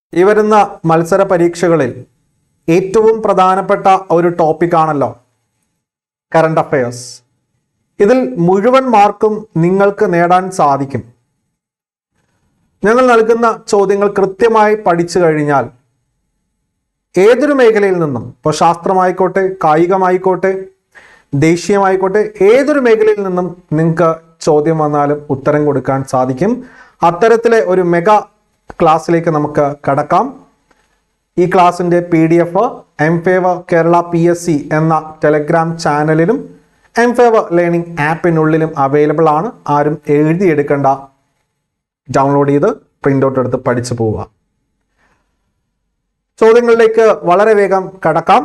ഈ വരുന്ന മത്സര പരീക്ഷകളിൽ ഏറ്റവും പ്രധാനപ്പെട്ട ഒരു ടോപ്പിക്കാണല്ലോ കറണ്ട് അഫയേഴ്സ് ഇതിൽ മുഴുവൻ മാർക്കും നിങ്ങൾക്ക് നേടാൻ സാധിക്കും ഞങ്ങൾ നൽകുന്ന ചോദ്യങ്ങൾ കൃത്യമായി പഠിച്ചു കഴിഞ്ഞാൽ ഏതൊരു മേഖലയിൽ നിന്നും ഇപ്പോൾ ശാസ്ത്രമായിക്കോട്ടെ കായികമായിക്കോട്ടെ ദേശീയമായിക്കോട്ടെ ഏതൊരു മേഖലയിൽ നിന്നും നിങ്ങൾക്ക് ചോദ്യം വന്നാലും ഉത്തരം കൊടുക്കാൻ സാധിക്കും അത്തരത്തിലെ ഒരു മെഗാ ക്ലാസ്സിലേക്ക് നമുക്ക് കടക്കാം ഈ ക്ലാസ്സിൻ്റെ P D F M favour Kerala P S C എന്ന ടെലഗ്രാം ചാനലിലും എം ഫേവർ ലേണിംഗ് ആപ്പിനുള്ളിലും അവൈലബിൾ ആണ് ആരും എഴുതിയെടുക്കേണ്ട ഡൗൺലോഡ് ചെയ്ത് പ്രിൻ്റ് ഔട്ട് എടുത്ത് പഠിച്ചു പോവുക ചോദ്യങ്ങളിലേക്ക് വളരെ വേഗം കടക്കാം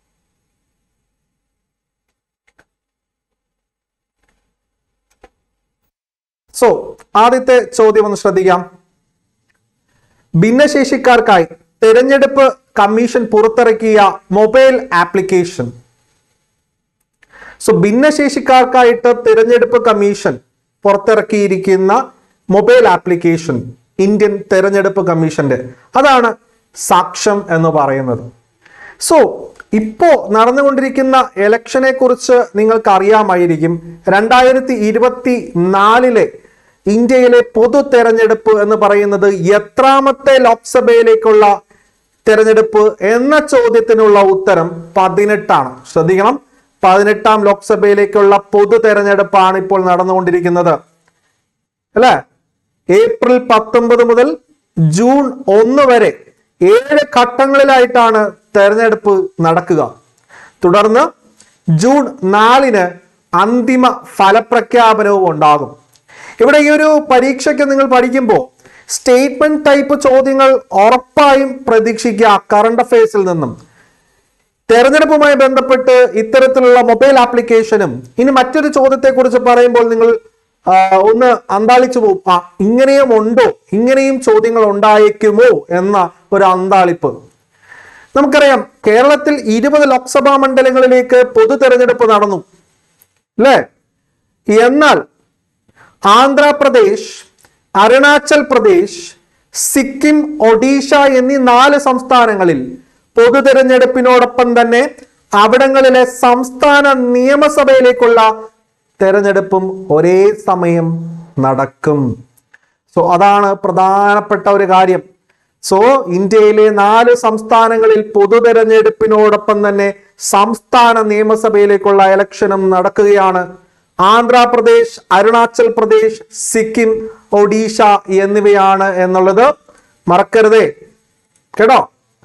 സോ ആദ്യത്തെ ചോദ്യം ഒന്ന് ശ്രദ്ധിക്കാം ഭിന്നശേഷിക്കാർക്കായി തെരഞ്ഞെടുപ്പ് കമ്മീഷൻ പുറത്തിറക്കിയ മൊബൈൽ ആപ്ലിക്കേഷൻ സോ ഭിന്നശേഷിക്കാർക്കായിട്ട് തിരഞ്ഞെടുപ്പ് കമ്മീഷൻ പുറത്തിറക്കിയിരിക്കുന്ന മൊബൈൽ ആപ്ലിക്കേഷൻ ഇന്ത്യൻ തെരഞ്ഞെടുപ്പ് കമ്മീഷന്റെ അതാണ് സാക്ഷ്യം എന്ന് പറയുന്നത് സോ ഇപ്പോ നടന്നുകൊണ്ടിരിക്കുന്ന ഇലക്ഷനെ കുറിച്ച് നിങ്ങൾക്ക് അറിയാമായിരിക്കും രണ്ടായിരത്തി ഇരുപത്തി നാലിലെ ഇന്ത്യയിലെ പൊതു തെരഞ്ഞെടുപ്പ് എന്ന് പറയുന്നത് എത്രാമത്തെ ലോക്സഭയിലേക്കുള്ള തെരഞ്ഞെടുപ്പ് എന്ന ചോദ്യത്തിനുള്ള ഉത്തരം പതിനെട്ടാണ് ശ്രദ്ധിക്കണം പതിനെട്ടാം ലോക്സഭയിലേക്കുള്ള പൊതു തെരഞ്ഞെടുപ്പാണ് ഇപ്പോൾ നടന്നുകൊണ്ടിരിക്കുന്നത് അല്ലേ ഏപ്രിൽ പത്തൊമ്പത് മുതൽ ജൂൺ ഒന്ന് വരെ ഏഴ് ഘട്ടങ്ങളിലായിട്ടാണ് തെരഞ്ഞെടുപ്പ് നടക്കുക തുടർന്ന് ജൂൺ നാലിന് അന്തിമ ഫലപ്രഖ്യാപനവും ഉണ്ടാകും ഇവിടെ ഈ ഒരു പരീക്ഷയ്ക്ക് നിങ്ങൾ പഠിക്കുമ്പോൾ സ്റ്റേറ്റ്മെന്റ് ടൈപ്പ് ചോദ്യങ്ങൾ ഉറപ്പായും പ്രതീക്ഷിക്കുക കറണ്ട് അഫയേഴ്സിൽ നിന്നും തെരഞ്ഞെടുപ്പുമായി ബന്ധപ്പെട്ട് ഇത്തരത്തിലുള്ള മൊബൈൽ ആപ്ലിക്കേഷനും ഇനി മറ്റൊരു ചോദ്യത്തെ കുറിച്ച് പറയുമ്പോൾ നിങ്ങൾ ആ, ഒന്ന് അന്താളിച്ചു പോകും ആ ഇങ്ങനെയും ഉണ്ടോ ഇങ്ങനെയും ചോദ്യങ്ങൾ ഉണ്ടായേക്കുമോ എന്ന ഒരു അന്താളിപ്പ് നമുക്കറിയാം കേരളത്തിൽ ഇരുപത് ലോക്സഭാ മണ്ഡലങ്ങളിലേക്ക് പൊതു തെരഞ്ഞെടുപ്പ് നടന്നു അല്ലേ എന്നാൽ ആന്ധ്രാപ്രദേശ് അരുണാചൽ പ്രദേശ് സിക്കിം ഒഡീഷ എന്നീ നാല് സംസ്ഥാനങ്ങളിൽ പൊതു തെരഞ്ഞെടുപ്പിനോടൊപ്പം തന്നെ അവിടങ്ങളിലെ സംസ്ഥാന നിയമസഭയിലേക്കുള്ള തെരഞ്ഞെടുപ്പും ഒരേ സമയം നടക്കും സോ അതാണ് പ്രധാനപ്പെട്ട ഒരു കാര്യം സോ ഇന്ത്യയിലെ നാല് സംസ്ഥാനങ്ങളിൽ പൊതു തെരഞ്ഞെടുപ്പിനോടൊപ്പം തന്നെ സംസ്ഥാന നിയമസഭയിലേക്കുള്ള ഇലക്ഷനും നടക്കുകയാണ് ആന്ധ്രാപ്രദേശ് അരുണാചൽ പ്രദേശ് സിക്കിം ഒഡീഷ എന്നിവയാണ് എന്നുള്ളത് മറക്കരുതേ കേട്ടോ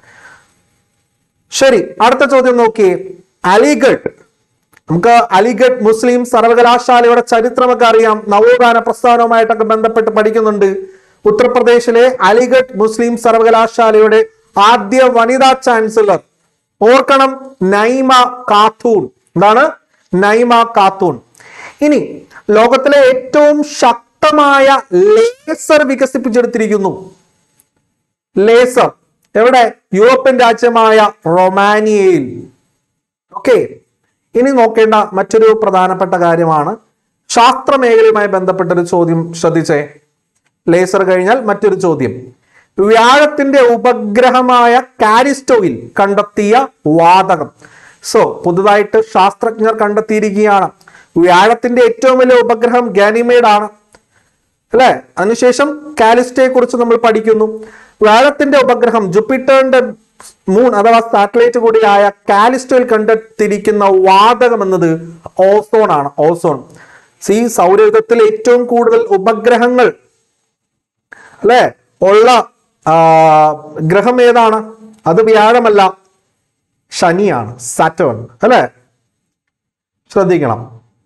ശരി അടുത്ത ചോദ്യം നോക്കിയേ അലിഗഡ് നമുക്ക് അലിഗഡ് മുസ്ലിം സർവകലാശാലയുടെ ചരിത്രമൊക്കെ അറിയാം നവോത്ഥാന പ്രസ്ഥാനവുമായിട്ടൊക്കെ ബന്ധപ്പെട്ട് പഠിക്കുന്നുണ്ട് ഉത്തർപ്രദേശിലെ അലിഗഡ് മുസ്ലിം സർവകലാശാലയുടെ ആദ്യ വനിതാ ചാൻസലർ ഓർക്കണം നൈമ കാത്തൂൺ എന്താണ് നൈമ കാത്തൂൺ ഇനി ലോകത്തിലെ ഏറ്റവും ശക്തമായ ലേസർ വികസിപ്പിച്ചെടുത്തിരിക്കുന്നു ലേസർ എവിടെ യൂറോപ്യൻ രാജ്യമായ റൊമാനിയയിൽ ഓക്കെ ഇനി നോക്കേണ്ട മറ്റൊരു പ്രധാനപ്പെട്ട കാര്യമാണ് ശാസ്ത്ര മേഖലയുമായി ബന്ധപ്പെട്ട ഒരു ചോദ്യം ശ്രദ്ധിച്ചേ ലേസർ കഴിഞ്ഞാൽ മറ്റൊരു ചോദ്യം വ്യാഴത്തിന്റെ ഉപഗ്രഹമായ കാരിസ്റ്റോയിൽ കണ്ടെത്തിയ വാതകം സോ പുതുതായിട്ട് ശാസ്ത്രജ്ഞർ കണ്ടെത്തിയിരിക്കുകയാണ് വ്യാഴത്തിന്റെ ഏറ്റവും വലിയ ഉപഗ്രഹം ഗാനിമേഡ് ആണ് അല്ലെ അതിനുശേഷം കാലിസ്റ്റയെ കുറിച്ച് നമ്മൾ പഠിക്കുന്നു വ്യാഴത്തിന്റെ ഉപഗ്രഹം ജുപ്പിറ്ററിന്റെ മൂൺ അഥവാ സാറ്റലൈറ്റ് കൂടിയായ കാലിസ്റ്റോയിൽ കണ്ടെത്തിയിരിക്കുന്ന വാതകം എന്നത് ഓസോൺ ആണ് ഓസോൺ സി സൗരയുധത്തിൽ ഏറ്റവും കൂടുതൽ ഉപഗ്രഹങ്ങൾ അല്ലെ ഉള്ള ആ, ഗ്രഹം ഏതാണ് അത് വ്യാഴമല്ല ശനിയാണ് സാറ്റേൺ അല്ലെ ശ്രദ്ധിക്കണം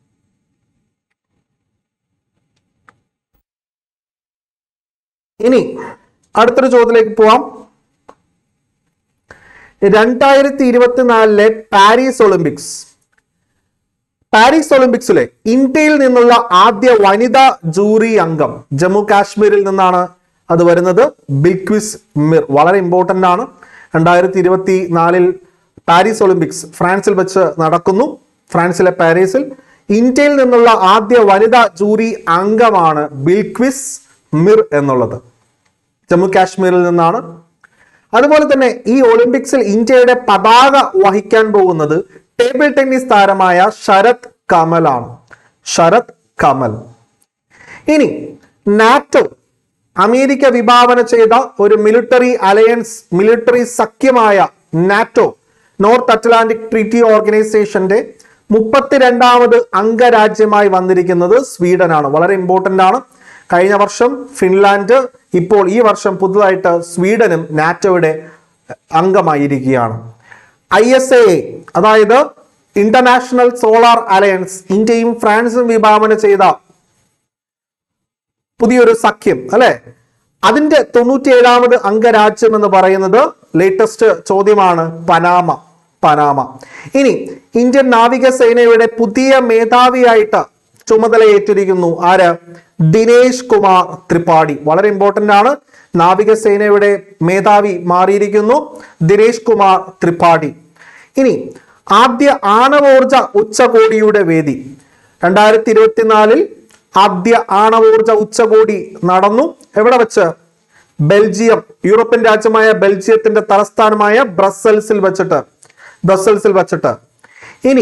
ഇനി അടുത്തൊരു ചോദ്യത്തിലേക്ക് പോവാം രണ്ടായിരത്തി ഇരുപത്തിനാലിലെ പാരീസ് ഒളിമ്പിക്സ് പാരീസ് ഒളിമ്പിക്സിലെ ഇന്ത്യയിൽ നിന്നുള്ള ആദ്യ വനിതാ ജൂറി അംഗം ജമ്മു കാശ്മീരിൽ നിന്നാണ് അത് വരുന്നത് ബിൽക്വിസ് മിർ വളരെ ഇമ്പോർട്ടന്റ് ആണ് രണ്ടായിരത്തി ഇരുപത്തി നാലിൽ പാരീസ് ഒളിമ്പിക്സ് ഫ്രാൻസിൽ വെച്ച് നടക്കുന്നു ഫ്രാൻസിലെ പാരീസിൽ ഇന്ത്യയിൽ നിന്നുള്ള ആദ്യ വനിതാ ജൂറി അംഗമാണ് ബിൽക്വിസ് മിർ എന്നുള്ളത് ജമ്മു കാശ്മീരിൽ നിന്നാണ് അതുപോലെ തന്നെ ഈ ഒളിമ്പിക്സിൽ ഇന്ത്യയുടെ പതാക വഹിക്കാൻ പോകുന്നത് ടേബിൾ ടെന്നീസ് താരമായ ശരത് കമലാണ് ശരത് കമൽ ഇനി നാറ്റോ അമേരിക്ക വിഭാവന ചെയ്ത ഒരു മിലിറ്ററി അലയൻസ് മിലിറ്ററി സഖ്യമായ നാറ്റോ നോർത്ത് അറ്റ്ലാന്റിക് ട്രീറ്റി ഓർഗനൈസേഷന്റെ മുപ്പത്തിരണ്ടാമത് അംഗരാജ്യമായി വന്നിരിക്കുന്നത് സ്വീഡനാണ് വളരെ ഇമ്പോർട്ടന്റ് ആണ് കഴിഞ്ഞ വർഷം ഫിൻലാൻഡ് ഇപ്പോൾ ഈ വർഷം പുതുതായിട്ട് സ്വീഡനും നാറ്റോയുടെ അംഗമായിരിക്കുകയാണ് ഐ എസ് എ അതായത് ഇന്റർനാഷണൽ സോളാർ അലയൻസ് ഇന്ത്യയും ഫ്രാൻസും വിഭാവന ചെയ്ത പുതിയൊരു സഖ്യം അല്ലെ അതിന്റെ തൊണ്ണൂറ്റിയേഴാമത് അംഗരാജ്യം എന്ന് പറയുന്നത് ലേറ്റസ്റ്റ് ചോദ്യമാണ് പനാമ പനാമ ഇനി ഇന്ത്യൻ നാവികസേനയുടെ പുതിയ മേധാവിയായിട്ട് ചുമതലയേറ്റിരിക്കുന്നു ആര് ദിനേശ് കുമാർ ത്രിപാഠി വളരെ ഇമ്പോർട്ടന്റ് ആണ് നാവികസേനയുടെ മേധാവി മാറിയിരിക്കുന്നു ദിനേശ് കുമാർ ത്രിപാഠി ഇനി ആദ്യ ആണവോർജ ഉച്ചകോടിയുടെ വേദി രണ്ടായിരത്തി ഇരുപത്തിനാലിൽ ആദ്യ ആണവോർജ ഉച്ചകോടി നടന്നു എവിടെ വെച്ച് ബെൽജിയം യൂറോപ്യൻ രാജ്യമായ ബെൽജിയത്തിന്റെ തലസ്ഥാനമായ ബ്രസൽസിൽ വെച്ചിട്ട് ബ്രസൽസിൽ വെച്ചിട്ട് ഇനി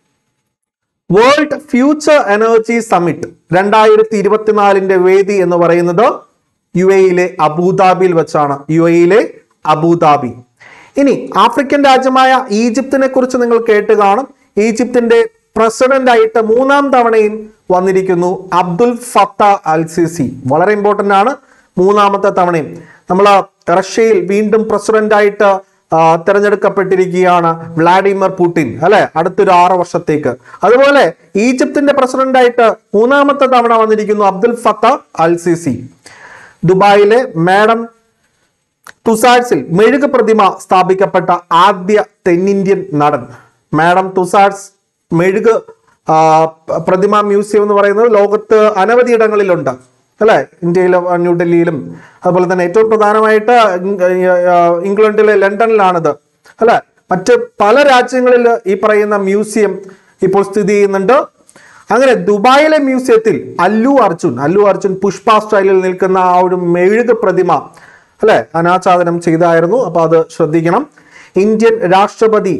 വേൾഡ് ഫ്യൂച്ചർ എനർജി സമ്മിറ്റ് രണ്ടായിരത്തി ഇരുപത്തിനാലിന്റെ വേദി എന്ന് പറയുന്നത് യു എയിലെ അബുദാബിയിൽ വെച്ചാണ് യു എയിലെ അബുദാബി ഇനി ആഫ്രിക്കൻ രാജ്യമായ ഈജിപ്തിനെ കുറിച്ച് നിങ്ങൾ കേട്ട് കാണും ഈജിപ്തിന്റെ പ്രസിഡന്റ് ആയിട്ട് മൂന്നാം തവണയും വന്നിരിക്കുന്നു അബ്ദുൽ ഫത്ത അൽ സിസി വളരെ ഇമ്പോർട്ടന്റ് ആണ് മൂന്നാമത്തെ തവണയും നമ്മൾ റഷ്യയിൽ വീണ്ടും പ്രസിഡന്റ് ആയിട്ട് ആ, തെരഞ്ഞെടുക്കപ്പെട്ടിരിക്കുകയാണ് വ്ളാഡിമിർ പുടിൻ അല്ലെ അടുത്തൊരു ആറ് വർഷത്തേക്ക് അതുപോലെ ഈജിപ്തിന്റെ പ്രസിഡന്റ് ആയിട്ട് മൂന്നാമത്തെ തവണ വന്നിരിക്കുന്നു അബ്ദുൽ ഫത്ത അൽ സിസി ദുബായിലെ മാഡം തുസാഡ്സിൽ മെഴുക് പ്രതിമ സ്ഥാപിക്കപ്പെട്ട ആദ്യ തെന്നിന്ത്യൻ നടൻ മാഡം തുസാഡ്സ് മെഴുക് ആ, പ്രതിമ മ്യൂസിയം എന്ന് പറയുന്നത് ലോകത്ത് അനവധി ഇടങ്ങളിലുണ്ട് അല്ലെ ഇന്ത്യയിലും ആ, ന്യൂഡൽഹിയിലും അതുപോലെ തന്നെ ഏറ്റവും പ്രധാനമായിട്ട് ഇംഗ്- ആ, ഇംഗ്ലണ്ടിലെ ലണ്ടനിലാണിത് അല്ലെ മറ്റ് പല രാജ്യങ്ങളിൽ ഈ പറയുന്ന മ്യൂസിയം ഇപ്പോൾ സ്ഥിതി ചെയ്യുന്നുണ്ട് അങ്ങനെ ദുബായിലെ മ്യൂസിയത്തിൽ അല്ലു അർജുൻ അല്ലു അർജുൻ പുഷ്പ സ്റ്റൈലിൽ നിൽക്കുന്ന ആ ഒരു മെഴുക് പ്രതിമ അല്ലെ അനാച്ഛാദനം ചെയ്തായിരുന്നു അപ്പൊ അത് ശ്രദ്ധിക്കണം ഇന്ത്യൻ രാഷ്ട്രപതി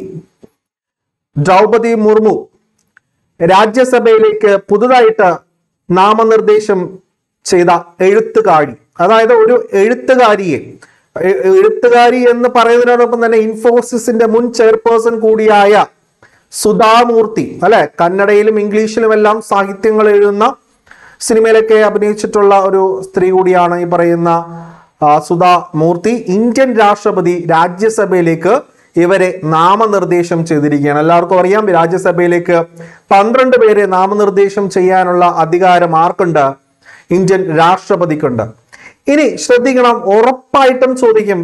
ദ്രൗപതി മുർമു രാജ്യസഭയിലേക്ക് പുതുതായിട്ട് നാമനിർദ്ദേശം ചെയ്ത എഴുത്തുകാരി അതായത് ഒരു എഴുത്തുകാരിയെ എ- എഴുത്തുകാരി എന്ന് പറയുന്നതിനോടൊപ്പം തന്നെ ഇൻഫോസിസിന്റെ മുൻ ചെയർപേഴ്സൺ കൂടിയായ സുധാമൂർത്തി അല്ലെ കന്നഡയിലും ഇംഗ്ലീഷിലും എല്ലാം സാഹിത്യങ്ങൾ എഴുതുന്ന സിനിമയിലൊക്കെ അഭിനയിച്ചിട്ടുള്ള ഒരു സ്ത്രീ കൂടിയാണ് ഈ പറയുന്ന ആ, സുധാ മൂർത്തി ഇന്ത്യൻ രാഷ്ട്രപതി രാജ്യസഭയിലേക്ക് ഇവരെ നാമനിർദ്ദേശം ചെയ്തിരിക്കുകയാണ് എല്ലാവർക്കും അറിയാം രാജ്യസഭയിലേക്ക് പന്ത്രണ്ട് പേരെ നാമനിർദ്ദേശം ചെയ്യാനുള്ള അധികാരം ആർക്കുണ്ട് ഇന്ത്യൻ രാഷ്ട്രപതിക്കുണ്ട് ഇനി ശ്രദ്ധിക്കണം ഉറപ്പായിട്ടും ചോദിക്കും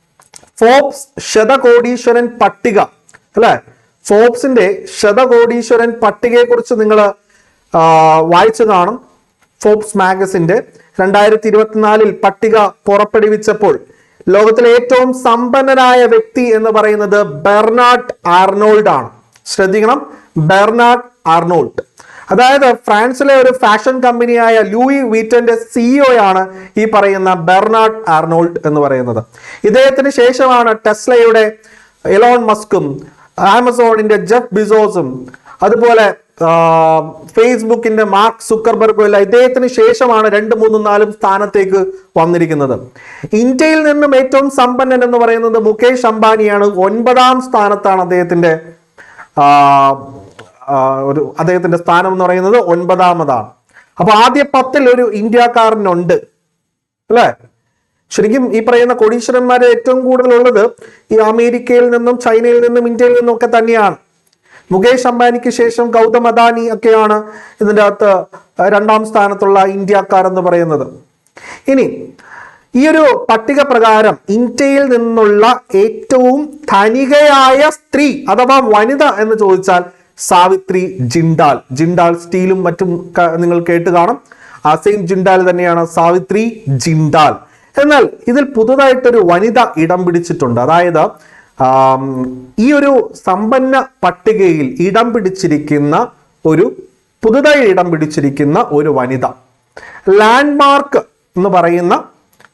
ഫോബ്സ് ശതകോടീശ്വരൻ പട്ടിക അല്ലെ ഫോബ്സിന്റെ ശതകോടീശ്വരൻ പട്ടികയെ കുറിച്ച് നിങ്ങൾ വായിച്ചു കാണും ഫോബ്സ് മാഗസിന്റെ രണ്ടായിരത്തി ഇരുപത്തിനാലിൽ പട്ടിക പുറപ്പെടുവിച്ചപ്പോൾ ലോകത്തിലെ ഏറ്റവും സമ്പന്നനായ വ്യക്തി എന്ന് പറയുന്നത് ബെർണാഡ് ആർണോൾഡ് ആണ് ശ്രദ്ധിക്കണം ബെർണാഡ് ആർണോൾഡ് അതായത് ഫ്രാൻസിലെ ഒരു ഫാഷൻ കമ്പനിയായ ലൂയി വീറ്റന്റെ സിഇഒ ആണ് ഈ പറയുന്ന ബെർണാഡ് ആർണോൾഡ് എന്ന് പറയുന്നത് ഇദ്ദേഹത്തിന് ശേഷമാണ് ടെസ്ലയുടെ എലോൺ മസ്കും ആമസോണിന്റെ ജെഫ് ബിസോസും അതുപോലെ ആ, ഫേസ്ബുക്കിന്റെ മാർക്ക് സുക്കർബർഗും എല്ലാം ഇദ്ദേഹത്തിന് ശേഷമാണ് രണ്ട് മൂന്നും നാലും സ്ഥാനത്തേക്ക് വന്നിരിക്കുന്നത് ഇന്ത്യയിൽ നിന്നും ഏറ്റവും സമ്പന്നൻ എന്ന് പറയുന്നത് മുകേഷ് അംബാനിയാണ് ഒൻപതാം സ്ഥാനത്താണ് അദ്ദേഹത്തിന്റെ ആ, ആ, ഒരു അദ്ദേഹത്തിന്റെ സ്ഥാനം എന്ന് പറയുന്നത് ഒൻപതാമതാണ് അപ്പൊ ആദ്യ പത്തിൽ ഒരു ഇന്ത്യക്കാരനുണ്ട് അല്ലേ ശരിക്കും ഈ പറയുന്ന കോടീശ്വരന്മാരെ ഏറ്റവും കൂടുതൽ ഉള്ളത് ഈ അമേരിക്കയിൽ നിന്നും ചൈനയിൽ നിന്നും ഇന്ത്യയിൽ നിന്നും ഒക്കെ തന്നെയാണ് മുകേഷ് അംബാനിക്ക് ശേഷം ഗൗതം അദാനി ഒക്കെയാണ് ഇതിൻ്റെ അകത്ത് രണ്ടാം സ്ഥാനത്തുള്ള ഇന്ത്യക്കാർ എന്ന് പറയുന്നത് ഇനി ഈ ഒരു പട്ടിക പ്രകാരം ഇന്ത്യയിൽ നിന്നുള്ള ഏറ്റവും ധനികയായ സ്ത്രീ അഥവാ വനിത എന്ന് ചോദിച്ചാൽ സാവിത്രി ജിണ്ടാൽ ജിണ്ടാൽ സ്റ്റീലും മറ്റും ക- നിങ്ങൾ കേട്ട് കാണും ആ സെയിം ജിണ്ടാൽ തന്നെയാണ് സാവിത്രി ജിണ്ടാൽ എന്നാൽ ഇതിൽ പുതുതായിട്ടൊരു വനിത ഇടം പിടിച്ചിട്ടുണ്ട് അതായത് ആം, ഈ ഒരു സമ്പന്ന പട്ടികയിൽ ഇടം പിടിച്ചിരിക്കുന്ന ഒരു പുതുതായി ഇടം പിടിച്ചിരിക്കുന്ന ഒരു വനിത ലാൻഡ്മാർക്ക് എന്ന് പറയുന്ന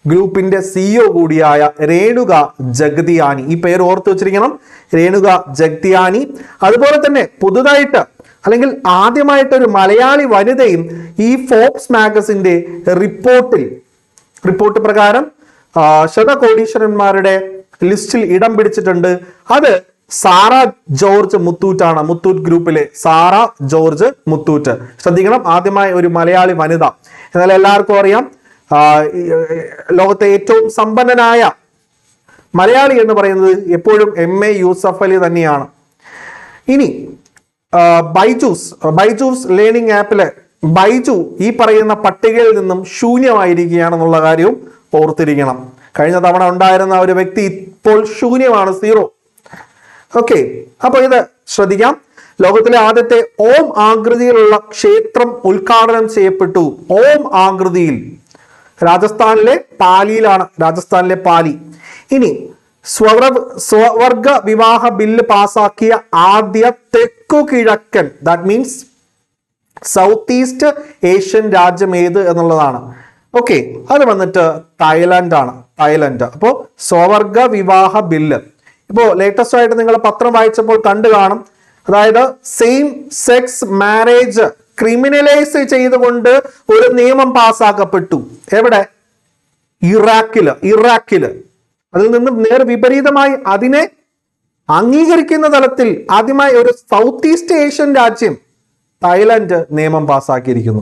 ഗ്രൂപ്പിന്റെ സിഇഒ കൂടിയായ രേണുക ജഗതിയാനി ഈ പേര് ഓർത്ത് വെച്ചിരിക്കണം രേണുക ജഗതിയാനി അതുപോലെ തന്നെ പുതുതായിട്ട് അല്ലെങ്കിൽ ആദ്യമായിട്ട് ഒരു മലയാളി വനിതയും ഈ ഫോബ്സ് മാഗസിന്റെ റിപ്പോർട്ടിൽ റിപ്പോർട്ട് പ്രകാരം ആ, ശതകോടീശ്വരന്മാരുടെ ലിസ്റ്റിൽ ഇടം പിടിച്ചിട്ടുണ്ട് അത് സാറ ജോർജ് മുത്തൂറ്റാണ് മുത്തൂറ്റ് ഗ്രൂപ്പിലെ സാറ ജോർജ് മുത്തൂറ്റ് ശ്രദ്ധിക്കണം ആദ്യമായി ഒരു മലയാളി വനിത എന്നാൽ എല്ലാവർക്കും അറിയാം ആ, ഈ, ഏർ, ലോകത്തെ ഏറ്റവും സമ്പന്നനായ മലയാളി എന്ന് പറയുന്നത് എപ്പോഴും എം എ യൂസഫ് അലി തന്നെയാണ് ഇനി ആ, ബൈജൂസ് ബൈജൂസ് ലേണിംഗ് ആപ്പില് ബൈജു ഈ പറയുന്ന പട്ടികയിൽ നിന്നും ശൂന്യമായിരിക്കുകയാണെന്നുള്ള കാര്യവും ഓർത്തിരിക്കണം കഴിഞ്ഞ തവണ ഉണ്ടായിരുന്ന ഒരു വ്യക്തി ഇപ്പോൾ ശൂന്യമാണ് സീറോ ഓക്കെ അപ്പൊ ഇത് ശ്രദ്ധിക്കാം ലോകത്തിലെ ആദ്യത്തെ ഓം ആകൃതിയിലുള്ള ക്ഷേത്രം ഉദ്ഘാടനം ചെയ്യപ്പെട്ടു ഓം ആകൃതിയിൽ രാജസ്ഥാനിലെ പാലിയിലാണ് രാജസ്ഥാനിലെ പാലി ഇനി സ്വർ സ്വവർഗ വിവാഹ ബില്ല് പാസാക്കിയ ആദ്യ തെക്കു കിഴക്കൻ that means South East Asian രാജ്യം ഏത് എന്നുള്ളതാണ് ഓക്കെ അത് വന്നിട്ട് തായ്ലാന്റ് ആണ് തായ്ലൻഡ് അപ്പോൾ സ്വവർഗ വിവാഹ ബില്ല് ഇപ്പോൾ ലേറ്റസ്റ്റ് ആയിട്ട് നിങ്ങൾ പത്രം വായിച്ചപ്പോൾ കണ്ടു കാണും അതായത് സെയിം സെക്സ് മാരേജ് ക്രിമിനലൈസ് ചെയ്തുകൊണ്ട് ഒരു നിയമം പാസ്സാക്കപ്പെട്ടു എവിടെ ഇറാഖില് ഇറാഖില് അതിൽ നിന്നും നേർ വിപരീതമായി അതിനെ അംഗീകരിക്കുന്ന തലത്തിൽ ആദ്യമായി ഒരു സൗത്ത് ഈസ്റ്റ് ഏഷ്യൻ രാജ്യം തായ്ലൻഡ് നിയമം പാസ്സാക്കിയിരിക്കുന്നു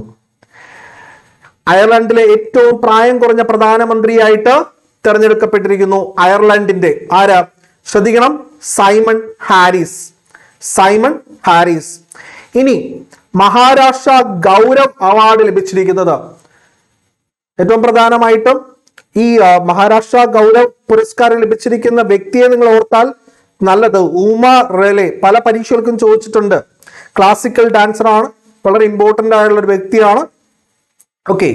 അയർലൻഡിലെ ഏറ്റവും പ്രായം കുറഞ്ഞ പ്രധാനമന്ത്രിയായിട്ട് തെരഞ്ഞെടുക്കപ്പെട്ടിരിക്കുന്നു അയർലൻഡിന്റെ ആരാ ശ്രദ്ധിക്കണം സൈമൺ ഹാരിസ് സൈമൺ ഹാരിസ് ഇനി മഹാരാഷ്ട്ര ഗൗരവ് അവാർഡ് ലഭിച്ചിരിക്കുന്നത് ഏറ്റവും പ്രധാനമായിട്ടും ഈ ആ, മഹാരാഷ്ട്ര ഗൗരവ് പുരസ്കാരം ലഭിച്ചിരിക്കുന്ന വ്യക്തിയെ നിങ്ങൾ ഓർത്താൽ നല്ലത് ഉമ റെലെ പല പരീക്ഷകൾക്കും ചോദിച്ചിട്ടുണ്ട് ക്ലാസിക്കൽ ഡാൻസർ ആണ് വളരെ ഇമ്പോർട്ടന്റ് ആയിട്ടുള്ള ഒരു വ്യക്തിയാണ് ഓക്കെ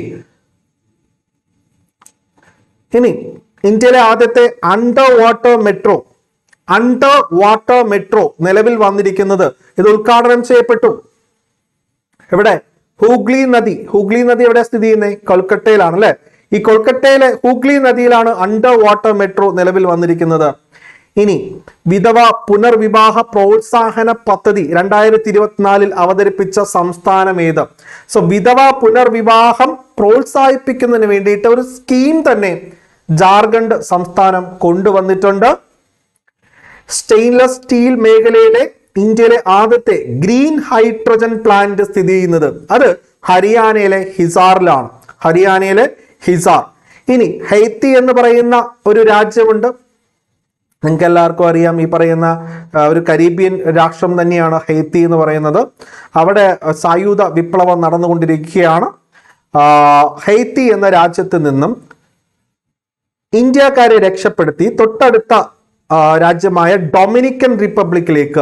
ഇനി ഇന്ത്യയിലെ ആദ്യത്തെ under water metro under water metro നിലവിൽ വന്നിരിക്കുന്നത് ഇത് ഉദ്ഘാടനം ചെയ്യപ്പെട്ടു എവിടെ ഹൂഗ്ലി നദി ഹൂഗ്ലി നദി എവിടെ സ്ഥിതി ചെയ്യുന്നത് കൊൽക്കട്ടയിലാണ് അല്ലെ ഈ കൊൽക്കട്ടയിലെ ഹൂഗ്ലി നദിയിലാണ് അണ്ടർ വാട്ടർ മെട്രോ നിലവിൽ വന്നിരിക്കുന്നത് ഇനി വിധവ പുനർവിവാഹ പ്രോത്സാഹന പദ്ധതി രണ്ടായിരത്തി ഇരുപത്തിനാലിൽ അവതരിപ്പിച്ച സംസ്ഥാനം ഏത് സോ വിധവ പുനർവിവാഹം പ്രോത്സാഹിപ്പിക്കുന്നതിന് വേണ്ടിയിട്ട് ഒരു സ്കീം തന്നെ ജാർഖണ്ഡ് സംസ്ഥാനം കൊണ്ടുവന്നിട്ടുണ്ട് സ്റ്റെയിൻലെസ് സ്റ്റീൽ മേഖലയിലെ ഇന്ത്യയിലെ ആദ്യത്തെ ഗ്രീൻ ഹൈഡ്രജൻ പ്ലാന്റ് സ്ഥിതി ചെയ്യുന്നത് അത് ഹരിയാനയിലെ ഹിസാറിലാണ് ഹരിയാനയിലെ ഹിസാർ ഇനി ഹെയ്ത്തി എന്ന് പറയുന്ന ഒരു രാജ്യമുണ്ട് നിങ്ങൾക്ക് എല്ലാവർക്കും അറിയാം ഈ പറയുന്ന ആ, ഒരു കരീബിയൻ രാഷ്ട്രം തന്നെയാണ് ഹെയ്ത്തി എന്ന് പറയുന്നത് അവിടെ ആ, സായുധ വിപ്ലവം നടന്നുകൊണ്ടിരിക്കുകയാണ് ആ, ഹെയ്ത്തി എന്ന രാജ്യത്ത് നിന്നും ഇന്ത്യക്കാരെ രക്ഷപ്പെടുത്തി തൊട്ടടുത്ത ആ, രാജ്യമായ ഡൊമിനിക്കൻ റിപ്പബ്ലിക്കിലേക്ക്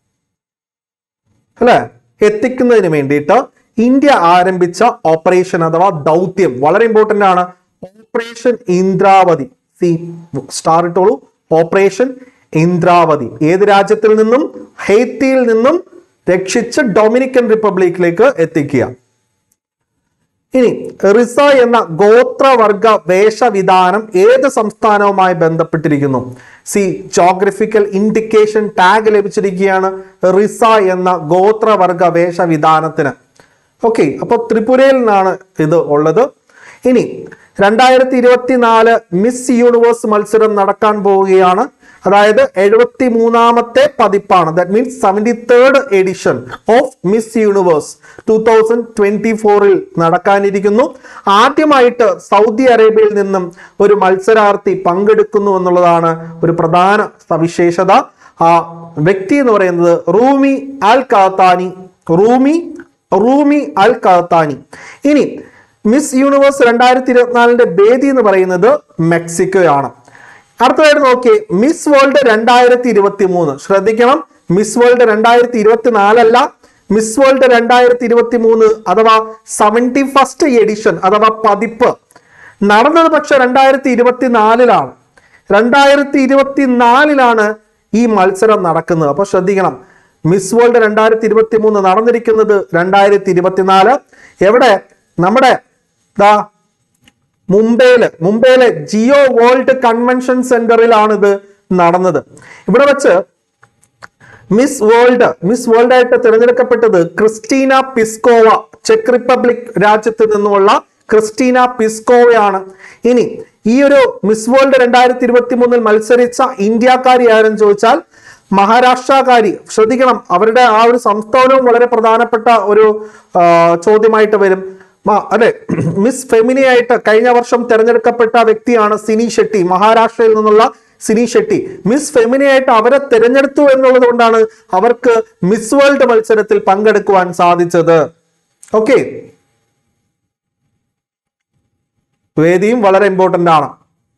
അല്ലെ എത്തിക്കുന്നതിന് വേണ്ടിയിട്ട് ഇന്ത്യ ആരംഭിച്ച ഓപ്പറേഷൻ അഥവാ ദൗത്യം വളരെ ഇമ്പോർട്ടന്റ് ആണ് ഓപ്പറേഷൻ ഇന്ദ്രാവതി സി സ്റ്റാർ ഇട്ടോളൂ ഓപ്പറേഷൻ ഇന്ദ്രാവതി ഏത് രാജ്യത്തിൽ നിന്നും ഹെയ്ത്തിയിൽ നിന്നും രക്ഷിച്ച് ഡൊമിനിക്കൻ റിപ്പബ്ലിക്കിലേക്ക് എത്തിക്കുക ഇനി റിസ എന്ന ഗോത്രവർഗ വേഷവിധാനം ഏത് സംസ്ഥാനവുമായി ബന്ധപ്പെട്ടിരിക്കുന്നു സി ജോഗ്രഫിക്കൽ ഇൻഡിക്കേഷൻ ടാഗ് ലഭിച്ചിരിക്കുകയാണ് റിസ എന്ന ഗോത്രവർഗ വേഷവിധാനത്തിന് ഓക്കെ അപ്പൊ ത്രിപുരയിൽ നിന്നാണ് ഇത് ഉള്ളത് ഇനി രണ്ടായിരത്തി ഇരുപത്തിനാല് മിസ് യൂണിവേഴ്സ് മത്സരം നടക്കാൻ പോവുകയാണ് അതായത് എഴുപത്തി മൂന്നാമത്തെ പതിപ്പാണ് that means seventy third edition of Miss Universe two thousand twenty ഫോറിൽ നടക്കാനിരിക്കുന്നു ആദ്യമായിട്ട് സൗദി അറേബ്യയിൽ നിന്നും ഒരു മത്സരാർത്ഥി പങ്കെടുക്കുന്നു എന്നുള്ളതാണ് ഒരു പ്രധാന സവിശേഷത ആ വ്യക്തി എന്ന് പറയുന്നത് റൂമി അൽ കാത്താനി റൂമി റൂമി അൽ കാത്താനി ഇനി മിസ് യൂണിവേഴ്സ് രണ്ടായിരത്തി ഇരുപത്തിനാലിന്റെ വേദി എന്ന് പറയുന്നത് മെക്സിക്കോയാണ് അടുത്തതായിട്ട് നോക്കിയേ മിസ് വേൾഡ് രണ്ടായിരത്തി ഇരുപത്തി മൂന്ന് ശ്രദ്ധിക്കണം മിസ് വേൾഡ് രണ്ടായിരത്തി ഇരുപത്തി നാലല്ല മിസ് വേൾഡ് രണ്ടായിരത്തി ഇരുപത്തി മൂന്ന് അഥവാ സെവൻറ്റി ഫസ്റ്റ് എഡിഷൻ അഥവാ പതിപ്പ് നടന്നത് പക്ഷെ രണ്ടായിരത്തി ഇരുപത്തി നാലിലാണ് രണ്ടായിരത്തി ഇരുപത്തി നാലിലാണ് ഈ മത്സരം നടക്കുന്നത് അപ്പൊ ശ്രദ്ധിക്കണം മിസ് വേൾഡ് രണ്ടായിരത്തി ഇരുപത്തി മൂന്ന് നടന്നിരിക്കുന്നത് രണ്ടായിരത്തി ഇരുപത്തിനാല് എവിടെ നമ്മുടെ ദാ മുംബൈയില് മുംബൈയിലെ ജിയോ വേൾഡ് കൺവെൻഷൻ സെന്ററിലാണ് ഇത് നടന്നത് ഇവിടെ വെച്ച് മിസ് വേൾഡ് മിസ് വേൾഡ് ആയിട്ട് തിരഞ്ഞെടുക്കപ്പെട്ടത് ക്രിസ്റ്റീന പിസ്കോവ ചെക്ക് റിപ്പബ്ലിക് രാജ്യത്ത് നിന്നുമുള്ള ക്രിസ്റ്റീന പിസ്കോവയാണ് ഇനി ഈ ഒരു മിസ് വേൾഡ് രണ്ടായിരത്തി ഇരുപത്തി മൂന്നിൽ മത്സരിച്ച ഇന്ത്യക്കാരി ആരെന്ന് ചോദിച്ചാൽ മഹാരാഷ്ട്രക്കാരി ശ്രദ്ധിക്കണം അവരുടെ ആ ഒരു സംസ്ഥാനവും വളരെ പ്രധാനപ്പെട്ട ഒരു ആ, ചോദ്യമായിട്ട് വരും മ- അതെ മിസ് ഫെമിനി ആയിട്ട് കഴിഞ്ഞ വർഷം തെരഞ്ഞെടുക്കപ്പെട്ട വ്യക്തിയാണ് സിനി ഷെട്ടി മഹാരാഷ്ട്രയിൽ നിന്നുള്ള സിനി ഷെട്ടി മിസ് ഫെമിനി ആയിട്ട് അവരെ തിരഞ്ഞെടുത്തു എന്നുള്ളത് കൊണ്ടാണ് അവർക്ക് മിസ് വേൾഡ് മത്സരത്തിൽ പങ്കെടുക്കുവാൻ സാധിച്ചത് ഓക്കെ വേദിയും വളരെ ഇമ്പോർട്ടന്റ് ആണ്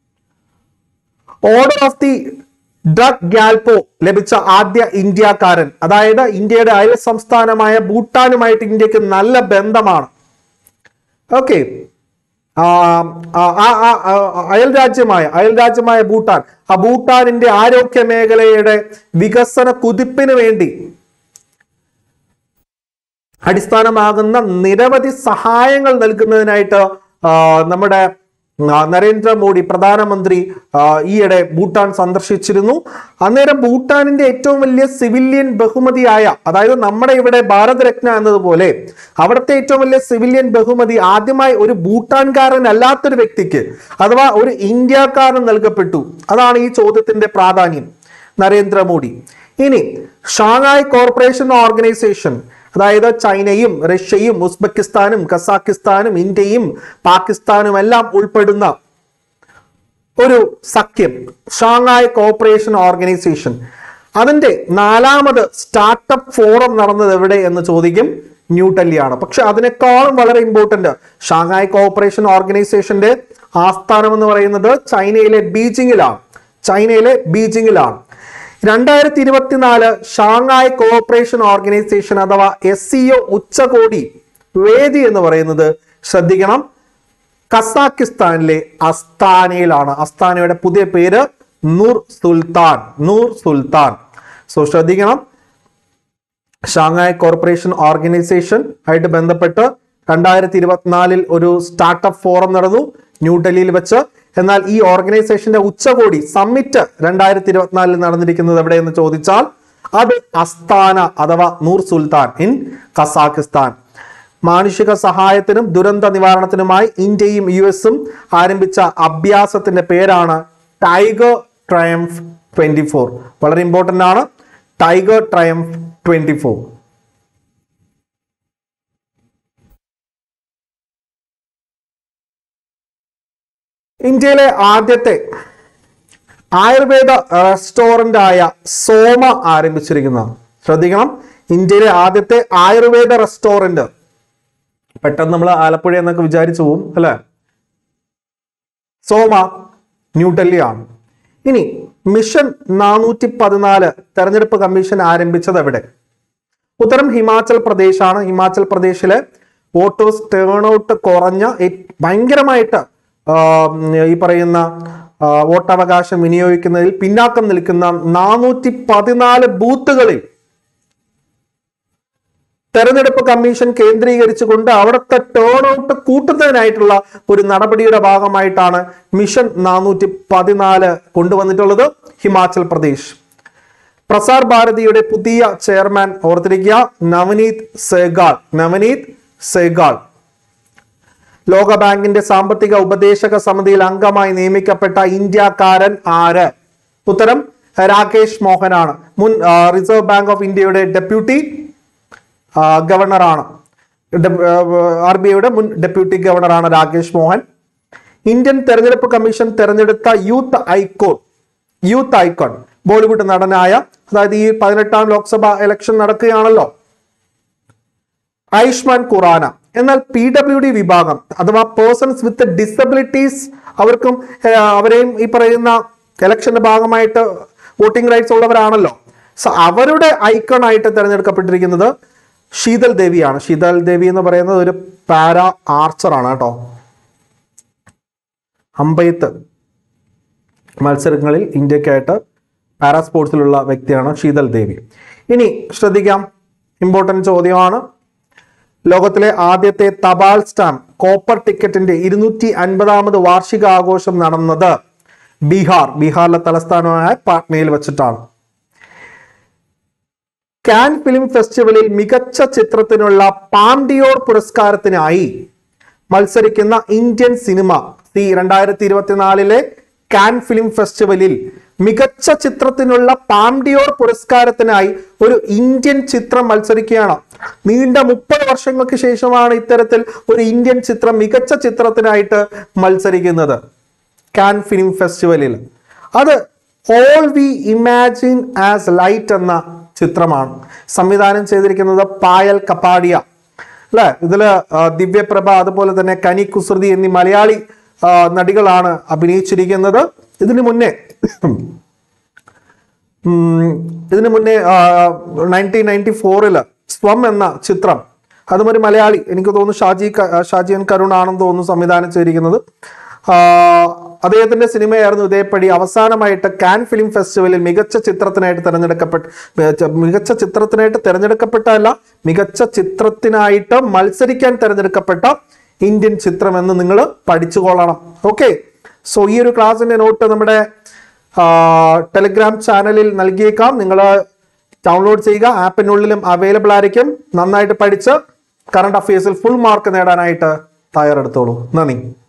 Order of the Druk Gyalpo ലഭിച്ച ആദ്യ ഇന്ത്യക്കാരൻ അതായത് ഇന്ത്യയുടെ അയൽ സംസ്ഥാനമായ ഭൂട്ടാനുമായിട്ട് ഇന്ത്യക്ക് നല്ല ബന്ധമാണ് ഓക്കെ അയൽ രാജ്യമായ അയൽ രാജ്യമായ ഭൂട്ടാൻ ആ ഭൂട്ടാനിന്റെ ആരോഗ്യ മേഖലയുടെ വികസന കുതിപ്പിന് വേണ്ടി അടിസ്ഥാനമാകുന്ന നിരവധി സഹായങ്ങൾ നൽകുന്നതിനായിട്ട് ആ, നമ്മുടെ ആ, നരേന്ദ്രമോദി പ്രധാനമന്ത്രി ആ, ഈയിടെ ഭൂട്ടാൻ സന്ദർശിച്ചിരുന്നു അന്നേരം ഭൂട്ടാനിന്റെ ഏറ്റവും വലിയ സിവിലിയൻ ബഹുമതിയായ അതായത് നമ്മുടെ ഇവിടെ ഭാരതരത്ന എന്നതുപോലെ അവിടുത്തെ ഏറ്റവും വലിയ സിവിലിയൻ ബഹുമതി ആദ്യമായി ഒരു ഭൂട്ടാൻകാരൻ അല്ലാത്തൊരു വ്യക്തിക്ക് അഥവാ ഒരു ഇന്ത്യക്കാരൻ നൽകപ്പെട്ടു അതാണ് ഈ ചോദ്യത്തിന്റെ പ്രാധാന്യം നരേന്ദ്രമോദി ഇനി ഷാങ്ങായ് കോർപ്പറേഷൻ ഓർഗനൈസേഷൻ അതായത് ചൈനയും റഷ്യയും ഉസ്ബെക്കിസ്ഥാനും കസാക്കിസ്ഥാനും ഇന്ത്യയും പാകിസ്ഥാനും എല്ലാം ഉൾപ്പെടുന്ന ഒരു സഖ്യം ഷാങ്ങായ് കോർപ്പറേഷൻ ഓർഗനൈസേഷൻ അതിന്റെ നാലാമത് സ്റ്റാർട്ടപ്പ് ഫോറം നടന്നത് എവിടെ എന്ന് ചോദിക്കും ന്യൂഡൽഹിയാണ് പക്ഷെ അതിനേക്കാളും വളരെ ഇമ്പോർട്ടന്റ് ഷാങ്ങായ് കോർപ്പറേഷൻ ഓർഗനൈസേഷന്റെ ആസ്ഥാനം എന്ന് പറയുന്നത് ചൈനയിലെ ബീജിംഗിലാണ് ചൈനയിലെ ബീജിംഗിലാണ് രണ്ടായിരത്തി ഇരുപത്തിനാല് ഷാങ്ങായ് കോഓപ്പറേഷൻ ഓർഗനൈസേഷൻ അഥവാ എസ് സി ഒ ഉച്ചകോടി വേദി എന്ന് പറയുന്നത് ശ്രദ്ധിക്കണം കസാക്കിസ്ഥാനിലെ അസ്താനയിലാണ് അസ്താനയുടെ പുതിയ പേര് നൂർ സുൽത്താൻ നൂർ സുൽത്താൻ സോ ശ്രദ്ധിക്കണം ഷാങ്ങായ് കോർപ്പറേഷൻ ഓർഗനൈസേഷൻ ആയിട്ട് ബന്ധപ്പെട്ട് രണ്ടായിരത്തി ഇരുപത്തിനാലിൽ ഒരു സ്റ്റാർട്ടപ്പ് ഫോറം നടന്നു ന്യൂഡൽഹിയിൽ വെച്ച് എന്നാൽ ഈ ഓർഗനൈസേഷന്റെ ഉച്ചകോടി സമ്മിറ്റ് രണ്ടായിരത്തി ഇരുപത്തിനാലിൽ നടന്നിരിക്കുന്നത് എവിടെയെന്ന് ചോദിച്ചാൽ അത് അസ്താന അഥവാ നൂർ സുൽത്താൻ ഇൻ കസാഖിസ്ഥാൻ മാനുഷിക സഹായത്തിനും ദുരന്ത നിവാരണത്തിനുമായി ഇന്ത്യയും യു എസും ആരംഭിച്ച അഭ്യാസത്തിന്റെ പേരാണ് ടൈഗർ ട്രയംഫ് ട്വന്റി ഫോർ വളരെ ഇമ്പോർട്ടന്റ് ആണ് ടൈഗർ ട്രയംഫ് ട്വന്റി ഫോർ ഇന്ത്യയിലെ ആദ്യത്തെ ആയുർവേദ റെസ്റ്റോറന്റ് ആയ സോമ ആരംഭിച്ചിരിക്കുന്ന ശ്രദ്ധിക്കണം ഇന്ത്യയിലെ ആദ്യത്തെ ആയുർവേദ റെസ്റ്റോറന്റ് പെട്ടെന്ന് നമ്മൾ ആലപ്പുഴ എന്നൊക്കെ വിചാരിച്ചു പോവും അല്ലെ സോമ ന്യൂഡൽഹിയാണ് ഇനി മിഷൻ നാനൂറ്റി പതിനാല് തെരഞ്ഞെടുപ്പ് കമ്മീഷൻ ആരംഭിച്ചത് എവിടെ ഉത്തരം ഹിമാചൽ പ്രദേശാണ് ഹിമാചൽ പ്രദേശിലെ വോട്ടേഴ്സ് ടേൺ ഔട്ട് കുറഞ്ഞ ഏ- ഭയങ്കരമായിട്ട് ആ, ഈ പറയുന്ന ആ, വോട്ടവകാശം വിനിയോഗിക്കുന്നതിൽ പിന്നാക്കം നിൽക്കുന്ന നാനൂറ്റി പതിനാല് ബൂത്തുകളിൽ തെരഞ്ഞെടുപ്പ് കമ്മീഷൻ കേന്ദ്രീകരിച്ചുകൊണ്ട് അവിടുത്തെ ടേൺ ഔട്ട് കൂട്ടുന്നതിനായിട്ടുള്ള ഒരു നടപടിയുടെ ഭാഗമായിട്ടാണ് മിഷൻ നാനൂറ്റി പതിനാല് കൊണ്ടുവന്നിട്ടുള്ളത് ഹിമാചൽ പ്രദേശ് പ്രസാർ ഭാരതിയുടെ പുതിയ ചെയർമാൻ ഓർത്തിരിക്കുക നവനീത് സെഗാൾ നവനീത് സെഗാൾ ലോകബാങ്കിന്റെ സാമ്പത്തിക ഉപദേശക സമിതിയിൽ അംഗമായി നിയമിക്കപ്പെട്ട ഇന്ത്യക്കാരൻ ആര് ഉത്തരം രാകേഷ് മോഹനാണ് മുൻ ആ, റിസർവ് ബാങ്ക് ഓഫ് ഇന്ത്യയുടെ ഡെപ്യൂട്ടി ആ, ഗവർണറാണ് ആർ ബി ഐയുടെ മുൻ ഡെപ്യൂട്ടി ഗവർണറാണ് രാകേഷ് മോഹൻ ഇന്ത്യൻ തെരഞ്ഞെടുപ്പ് കമ്മീഷൻ തെരഞ്ഞെടുത്ത youth icon youth icon Bollywood നടനായ അതായത് ഈ പതിനെട്ടാം ലോക്സഭ ഇലക്ഷൻ നടക്കുകയാണല്ലോ ആയുഷ്മാൻ ഖുറാന എന്നാൽ പി ഡബ്ല്യു ഡി വിഭാഗം അഥവാ പേഴ്സൺസ് വിത്ത് ഡിസബിലിറ്റീസ് അവർക്കും ഏർ, അവരെയും ഈ പറയുന്ന ഇലക്ഷന്റെ ഭാഗമായിട്ട് വോട്ടിംഗ് റൈറ്റ്സ് ഉള്ളവരാണല്ലോ സോ അവരുടെ ഐക്കൺ ആയിട്ട് തിരഞ്ഞെടുക്കപ്പെട്ടിരിക്കുന്നത് ശീതൽ ദേവിയാണ് ശീതൽ ദേവി എന്ന് പറയുന്നത് ഒരു പാരാ ആർച്ചർ ആണ് കേട്ടോ അമ്പയത്ത് മത്സരങ്ങളിൽ ഇന്ത്യക്കായിട്ട് പാരാ സ്പോർട്സിലുള്ള വ്യക്തിയാണ് ശീതൽ ദേവി ഇനി ശ്രദ്ധിക്കാം ഇമ്പോർട്ടൻറ്റ് ചോദ്യമാണ് ലോകത്തിലെ ആദ്യത്തെ തപാൽ സ്റ്റാമ്പ് കോപ്പർ ടിക്കറ്റിന്റെ ഇരുന്നൂറ്റി അൻപതാമത് വാർഷികാഘോഷം നടന്നത് ബീഹാർ ബീഹാറിലെ തലസ്ഥാനമായ പാട്നയിൽ വെച്ചിട്ടാണ് കാൻ ഫിലിം ഫെസ്റ്റിവലിൽ മികച്ച ചിത്രത്തിനുള്ള പാംഡിയോർ പുരസ്കാരത്തിനായി മത്സരിക്കുന്ന ഇന്ത്യൻ സിനിമ സി രണ്ടായിരത്തി ഇരുപത്തിനാലിലെ കാൻ ഫിലിം ഫെസ്റ്റിവലിൽ മികച്ച ചിത്രത്തിനുള്ള പാംഡിയോർ പുരസ്കാരത്തിനായി ഒരു ഇന്ത്യൻ ചിത്രം മത്സരിക്കുകയാണ് നീണ്ട മുപ്പത് വർഷങ്ങൾക്ക് ശേഷമാണ് ഇത്തരത്തിൽ ഒരു ഇന്ത്യൻ ചിത്രം മികച്ച ചിത്രത്തിനായിട്ട് മത്സരിക്കുന്നത് കാൻ ഫിലിം ഫെസ്റ്റിവലിൽ അത് All We Imagine As Light എന്ന ചിത്രമാണ് സംവിധാനം ചെയ്തിരിക്കുന്നത് പായൽ കപ്പാടിയ അല്ലെ ഇതില് ആ, ദിവ്യപ്രഭ അതുപോലെ തന്നെ കനി കുസൃതി എന്നീ മലയാളി ആ, നടികളാണ് അഭിനയിച്ചിരിക്കുന്നത് ഇതിനു മുന്നേ ഉം, ഇതിനു മുന്നേ നയൻറ്റീൻ നയൻറ്റി ഫോറില് സ്വം എന്ന ചിത്രം അതും ഒരു മലയാളി എനിക്ക് തോന്നുന്നു ഷാജി ക- ആ, ഷാജിയൻ കരുൺ ആണെന്ന് തോന്നുന്നു സംവിധാനം ചെയ്തിരിക്കുന്നത് ആ, അദ്ദേഹത്തിന്റെ സിനിമയായിരുന്നു ഇതേപ്പടി അവസാനമായിട്ട് കാൻ ഫിലിം ഫെസ്റ്റിവലിൽ മികച്ച ചിത്രത്തിനായിട്ട് തിരഞ്ഞെടുക്കപ്പെട്ട മികച്ച- മികച്ച ചിത്രത്തിനായിട്ട് തിരഞ്ഞെടുക്കപ്പെട്ടല്ല മികച്ച ചിത്രത്തിനായിട്ട് മത്സരിക്കാൻ തിരഞ്ഞെടുക്കപ്പെട്ട ഇന്ത്യൻ ചിത്രം എന്ന് നിങ്ങൾ പഠിച്ചുകൊള്ളണം ഓക്കെ സോ ഈ ഒരു ക്ലാസ്സിന്റെ നോട്ട് നമ്മുടെ ടെലിഗ്രാം ചാനലിൽ നൽകിയേക്കാം നിങ്ങൾ ഡൗൺലോഡ് ചെയ്യുക ആപ്പിനുള്ളിലും അവൈലബിൾ ആയിരിക്കും നന്നായിട്ട് പഠിച്ച് കറണ്ട് അഫയേഴ്സിൽ ഫുൾ മാർക്ക് നേടാനായിട്ട് തയ്യാറെടുത്തോളൂ നന്ദി